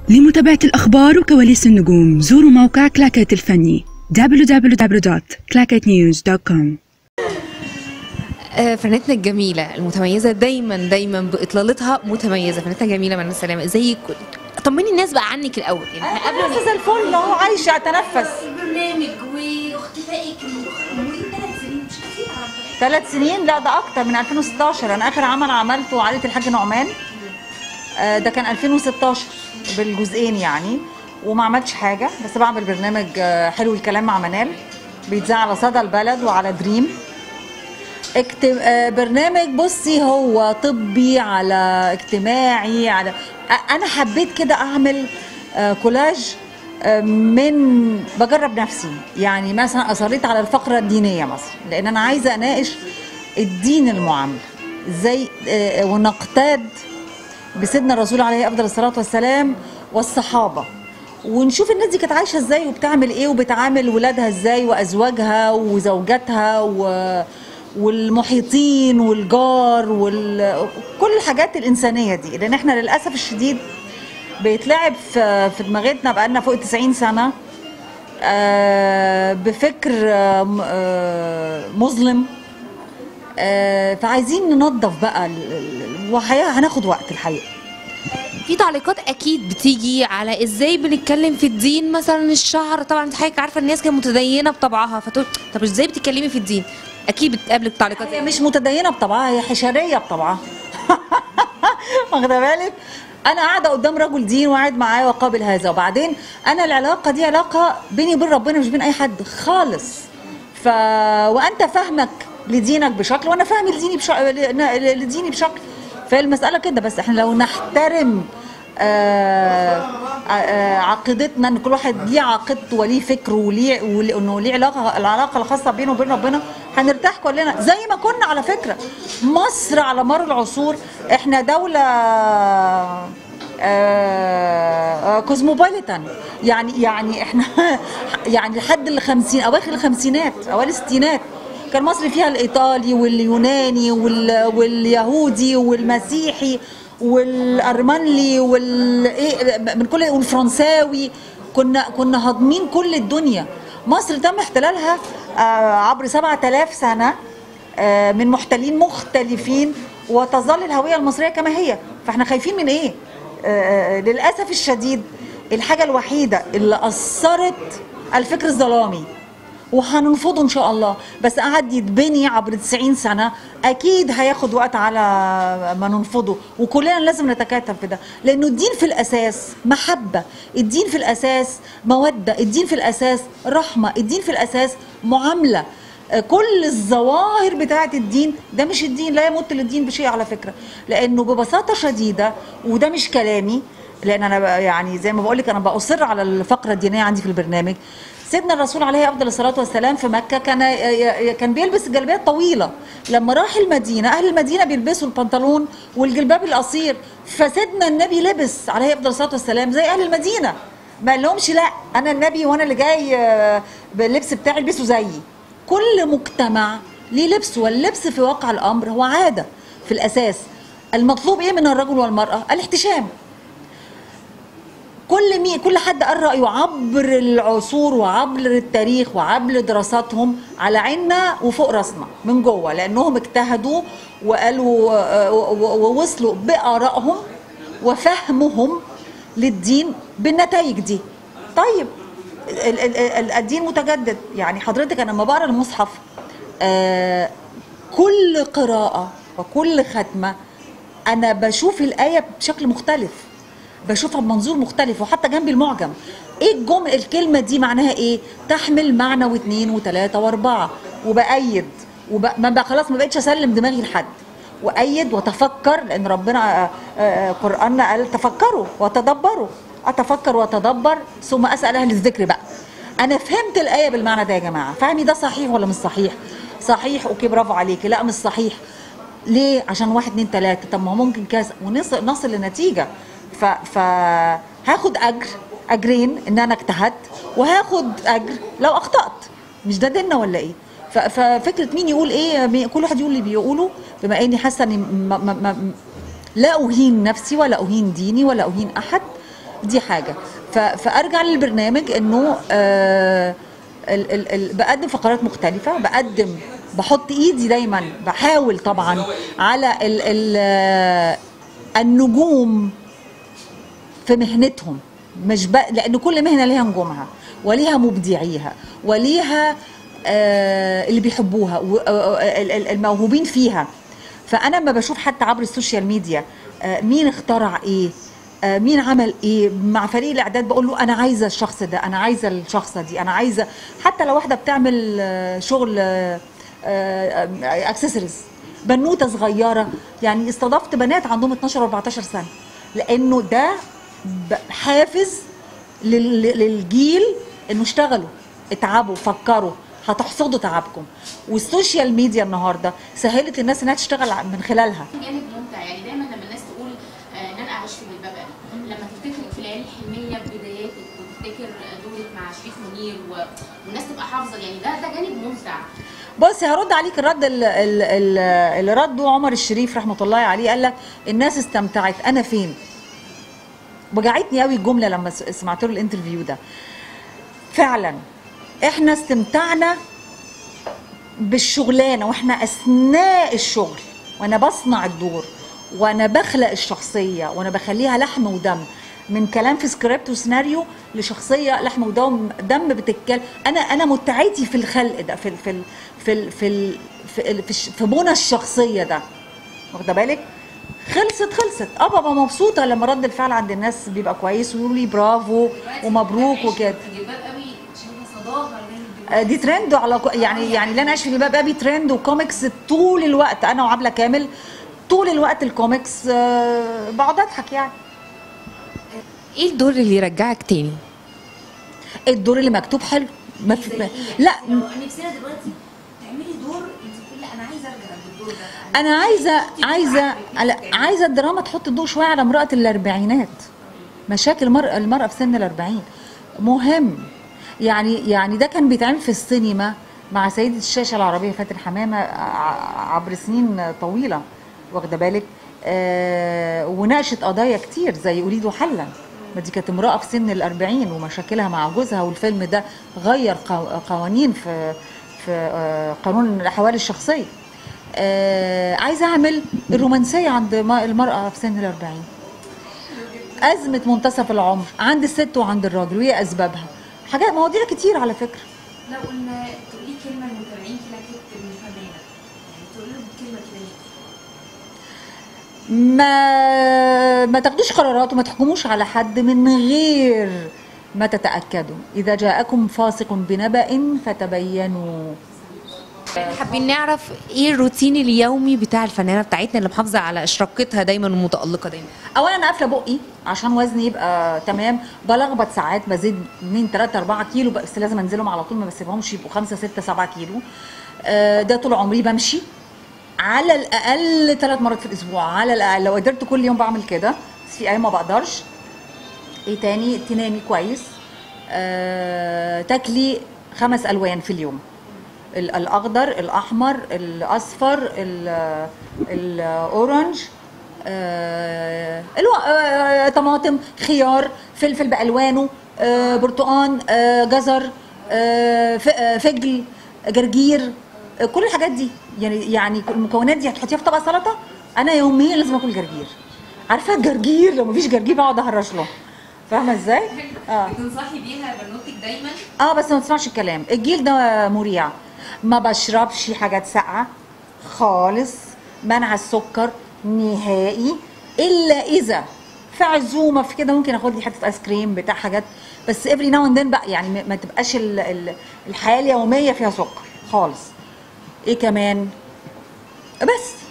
لمتابعة الأخبار وكواليس النجوم زوروا موقع كلاكيت الفني www.clacketnews.com آه، فنانتنا الجميلة المتميزة دايما دايما بإطلالتها متميزة فنانتنا جميلة من السلامة زي كل طمني الناس بقى عنك الأول يعني قبل انا زي الفل اهو عايشه اتنفس البرنامج واختفائك ثلاث سنين مش كتير على فكرة. ثلاث سنين لا ده اكتر من 2016 انا اخر عمل عملته عائله الحاج نعمان آه، ده كان 2016 بالجزئين يعني وما عملتش حاجه بس بعمل برنامج آه، حلو الكلام مع منال بيتذاع على صدى البلد وعلى دريم اكتب آه، برنامج بصي هو طبي على اجتماعي على آه، انا حبيت كده اعمل آه، كولاج آه، من بجرب نفسي يعني مثلا اصريت على الفقره الدينيه مثلا لان انا عايزه اناقش الدين المعامله ازاي آه، ونقتاد بسيدنا الرسول عليه افضل الصلاه والسلام والصحابه ونشوف الناس دي كانت عايشه ازاي وبتعمل ايه وبتعامل ولادها ازاي وازواجها وزوجاتها و... والمحيطين والجار وكل الحاجات الانسانيه دي لان احنا للاسف الشديد بيتلعب في في دماغتنا بقالنا فوق 90 سنه آه، بفكر آه، م- آه، مظلم آه، فعايزين ننظف بقى ال- ال- وحقيقة هناخد وقت الحقيقه في تعليقات اكيد بتيجي على ازاي بنتكلم في الدين مثلا الشعر طبعا انت حضرتك عارفه الناس كانت متدينه بطبعها فتقول طب ازاي بتتكلمي في الدين اكيد بتقابلك تعليقات هي مش متدينه بطبعها هي حشريه بطبعها واخده بالك انا قاعده قدام رجل دين وقاعد معاه وقابل هذا وبعدين انا العلاقه دي علاقه بيني وبين ربنا مش بين اي حد خالص ف وانت فاهمك لدينك بشكل وانا فاهمي لديني بشكل لديني بشكل فالمساله كده بس احنا لو نحترم آه، آه، عقيدتنا ان كل واحد ليه عقيدته وليه فكره وليه وليه- انه ليه علاقه العلاقه الخاصه بينه وبين ربنا هنرتاح كلنا زي ما كنا على فكره مصر على مر العصور احنا دوله آه، كوزموبوليتان يعني يعني احنا يعني لحد الخمسين اواخر الخمسينات اوائل الستينات كان مصر فيها الايطالي واليوناني وال... واليهودي والمسيحي والارمنلي وال إيه من كل والفرنساوي كنا كنا هاضمين كل الدنيا مصر تم احتلالها آه، عبر 7000 سنه آه، من محتلين مختلفين وتظل الهويه المصريه كما هي فاحنا خايفين من ايه آه، للاسف الشديد الحاجه الوحيده اللي اثرت الفكر الظلامي وهننفضه ان شاء الله بس قعد يتبني عبر 90 سنه اكيد هياخد وقت على ما ننفضه وكلنا لازم نتكاتف في ده لانه الدين في الاساس محبه الدين في الاساس موده الدين في الاساس رحمه الدين في الاساس معامله كل الظواهر بتاعه الدين ده مش الدين لا يمت للدين بشيء على فكره لانه ببساطه شديده وده مش كلامي لان انا بقى يعني زي ما بقول لك انا باصر على الفقره الدينيه عندي في البرنامج سيدنا الرسول عليه افضل الصلاه والسلام في مكه كان كان بيلبس الجلبيه الطويله لما راح المدينه اهل المدينه بيلبسوا البنطلون والجلباب القصير فسيدنا النبي لبس عليه افضل الصلاه والسلام زي اهل المدينه ما قالهمش لا انا النبي وانا اللي جاي آه، باللبس بتاعي البسوا زيي كل مجتمع ليه لبس واللبس في واقع الامر هو عاده في الاساس المطلوب ايه من الرجل والمراه الاحتشام كل مي كل حد قال رايه عبر العصور وعبر التاريخ وعبر دراساتهم على عيننا وفوق راسنا من جوه لانهم اجتهدوا وقالوا آه، و- و- ووصلوا بارائهم وفهمهم للدين بالنتائج دي طيب ال- ال- ال- الدين متجدد يعني حضرتك انا لما بقرا المصحف آه، كل قراءه وكل ختمه انا بشوف الايه بشكل مختلف بشوفها بمنظور مختلف وحتى جنبي المعجم ايه الجمله الكلمه دي معناها ايه تحمل معنى واثنين وثلاثه واربعه وبأيد وب... ما بقى خلاص ما بقتش اسلم دماغي لحد وايد وتفكر لان ربنا آه، آه، قراننا قال تفكروا وتدبروا اتفكر واتدبر ثم اسال اهل الذكر بقى انا فهمت الايه بالمعنى ده يا جماعه فهمي ده صحيح ولا مش صحيح صحيح اوكي برافو عليكي لا مش صحيح ليه عشان واحد اتنين تلاته طب ما هو ممكن كذا ونصل نصل لنتيجه ف ف هاخد اجر اجرين ان انا اجتهدت وهاخد اجر لو اخطات مش ده ديننا ولا ايه ف- ففكره مين يقول ايه مي- كل واحد يقول اللي بيقوله بما اني حاسه اني ما- ما- ما- لا اهين نفسي ولا اهين ديني ولا اهين احد دي حاجه ف- فارجع للبرنامج انه آه ال ال ال بقدم فقرات مختلفه بقدم بحط ايدي دايما بحاول طبعا على ال ال آه، النجوم في مهنتهم مش ب... لان كل مهنه ليها نجومها وليها مبدعيها وليها آه اللي بيحبوها و- آه، آه، ال- ال- الموهوبين فيها فانا لما بشوف حتى عبر السوشيال ميديا آه مين اخترع ايه آه مين عمل ايه مع فريق الاعداد بقول له انا عايزه الشخص ده انا عايزه الشخصه دي انا عايزه حتى لو واحده بتعمل آه، شغل اكسسوارز بنوته صغيره يعني استضفت بنات عندهم 12 و14 سنه لانه ده ب- حافز لل- للجيل انه اشتغلوا اتعبوا فكروا هتحصدوا تعبكم والسوشيال ميديا النهارده سهلت الناس انها تشتغل ع- من خلالها جانب ممتع يعني دايما لما الناس تقول آه، ان انا اعيش في جلباب ابي لما تفتكر في الليالي الحلميه بداياتك وتفتكر دورك مع شريف منير و- والناس تبقى حافظه يعني ده ده جانب ممتع بصي هرد عليك الرد ال- ال- ال- اللي رده عمر الشريف رحمه الله عليه قال لك الناس استمتعت انا فين وجعتني قوي الجمله لما س- سمعت له الانترفيو ده فعلا احنا استمتعنا بالشغلانه واحنا اثناء الشغل وانا بصنع الدور وانا بخلق الشخصيه وانا بخليها لحم ودم من كلام في سكريبت وسيناريو لشخصيه لحم ودم دم بتتكلم انا انا متعتي في الخلق ده في ال في ال في ال في ال في, ال في, الش- في بنى الشخصيه ده واخده بالك خلصت خلصت اه ببقى مبسوطه لما رد الفعل عند الناس بيبقى كويس ويقولوا لي برافو ومبروك وكده جلباب ابي شايفه صداقه لغايه آه، دلوقتي دي ترند على كو- يعني يعني اللي انا عايش في جلباب ابي ترند وكوميكس طول الوقت انا وعبله كامل طول الوقت الكوميكس آه، بقعد اضحك يعني ايه الدور اللي يرجعك تاني الدور اللي مكتوب حلو ما في ما- لا لو نفسنا دلوقتي تعملي دور انت تقولي لا انا عايزه ارجع للدور ده انا عايزه عايزه لا، عايزه الدراما تحط الضوء شويه على امراه الاربعينات مشاكل المرأة المرأة في سن الأربعين مهم يعني يعني ده كان بيتعمل في السينما مع سيدة الشاشة العربية فاتن حمامة ع- عبر سنين طويلة واخدة بالك آه وناقشت قضايا كتير زي أريد حلا ما دي كانت امرأة في سن الأربعين ومشاكلها مع جوزها والفيلم ده غير قو- قوانين في في آه قانون الأحوال الشخصية آه عايزة أعمل الرومانسية عند ما- المرأة في سن الأربعين أزمة منتصف العمر عند الست وعند الراجل وهي أسبابها حاجات مواضيع كتير على فكرة لو قلنا تقولي كلمه للمتابعين كده كده من الفنانه يعني تقولي لهم كلمه كده ليكي. ما ما تاخدوش قرارات وما تحكموش على حد من غير ما تتأكدوا إذا جاءكم فاسق بنبأ فتبينوا احنا حابين نعرف ايه الروتين اليومي بتاع الفنانه بتاعتنا اللي محافظه على اشراقتها دايما ومتالقه دايما اولا انا قافله بقي عشان وزني يبقى تمام بلخبط ساعات بزيد 2 3 4 كيلو بس لازم انزلهم على طول ما بسيبهمش يبقوا 5 6 7 كيلو آه، ده طول عمري بمشي على الاقل ثلاث مرات في الاسبوع على الاقل لو قدرت كل يوم بعمل كده بس في ايام ما بقدرش ايه تاني تنامي كويس آه، تاكلي خمس الوان في اليوم ال- الاخضر الاحمر الاصفر ال- الاورنج آه، الو... آه، طماطم خيار فلفل بالوانه آه، برتقان آه، جزر آه، ف- آه، فجل جرجير آه، كل الحاجات دي يعني يعني كل المكونات دي هتحطيها في طبق سلطه انا يوميا لازم اكل جرجير عارفه الجرجير لو مفيش جرجير بقعد اهرش له فاهمه ازاي؟ اه بتنصحي بيها بنوتك دايما اه بس ما تسمعش الكلام الجيل ده مريع ما بشربش حاجات ساقعه خالص منع السكر نهائي الا اذا في عزومه في كده ممكن اخد لي حته ايس كريم بتاع حاجات بس افري ناو اند بقى يعني ما- ما تبقاش ال- ال- الحياه اليوميه فيها سكر خالص ايه كمان بس